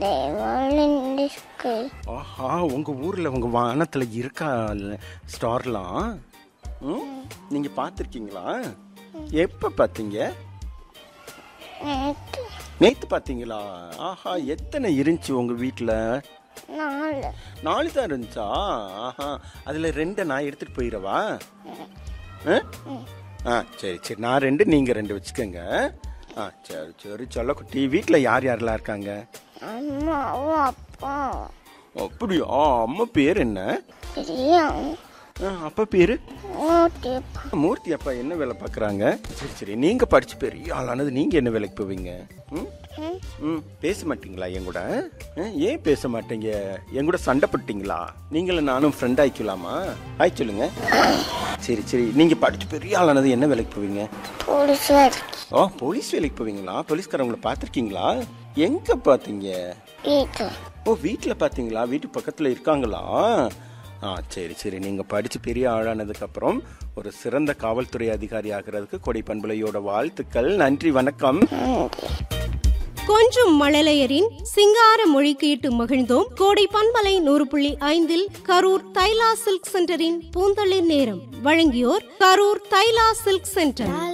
தேவாலயம் இருக்கு ஆஹா உங்க ஊர்ல உங்க வானத்துல இருக்கா ஸ்டார்லாம் ம்? நீங்க பார்த்துருக்கீங்களா எப்ப பார்த்தீங்க நேற்று நேத்து பார்த்தீங்களா ஆஹா எத்தனை இருந்துச்சு உங்க வீட்டில் நாலு நாலு தான் இருந்துச்சா ஆஹா அதுல ரெண்டை நான் எடுத்துட்டு போயிடவா ஆ? ஆ சரி சரி நான் ரெண்டு நீங்க ரெண்டு வச்சுக்கோங்க ஆ சரி சரி சொல்ல குட்டி வீட்டில் யார் யாரெல்லாம் இருக்காங்க அம்மாவும் அப்பாவும் அப்படியா அம்மா பேர் என்ன பிரியாவும் ஆ, அப்பா பேரு மூட்டி மூர்த்தி அப்பா என்ன வேலை பார்க்குறாங்க சரி சரி நீங்க படிச்சு பெரிய ஆளானது நீங்க என்ன வேலைக்கு போவீங்க ம் ம் பேச மாட்டீங்களா என் கூட ஆ, ஏன் பேச மாட்டீங்க என் கூட சண்டை போட்டீங்களா நீங்களும் நானும் ஃப்ரெண்ட் ஆயிக்கலாமா ஆய் சொல்லுங்க சரி சரி நீங்க படிச்சு பெரிய ஆளானது என்ன வேலைக்கு போவீங்க போலீஸ் வேலைக்கு ஓ போலீஸ் வேலைக்கு போவீங்களா போலீஸ்காரவங்கள பார்த்துருக்கீங்களா எங்க பார்த்தீங்க வீட்டு ஓ வீட்டில் பார்த்தீங்களா வீட்டு பக்கத்தில் இருக்காங்களா ஆ சரி சரி நீங்கள் படித்து பெரிய ஆளானதுக்கப்புறம் ஒரு சிறந்த காவல்துறை அதிகாரி ஆகிறதுக்கு கொடை பண்புலையோட வாழ்த்துக்கள் நன்றி வணக்கம் கொஞ்சம் மழலையரின் சிங்கார மொழி கேட்டு மகிழ்ந்தோம் கோடை பண்பலை நூறு புள்ளி ஐந்தில் கரூர் தைலா சில்க் சென்டரின் பூந்தளிர் நேரம் வழங்கியோர் கரூர் தைலா சில்க் சென்டர்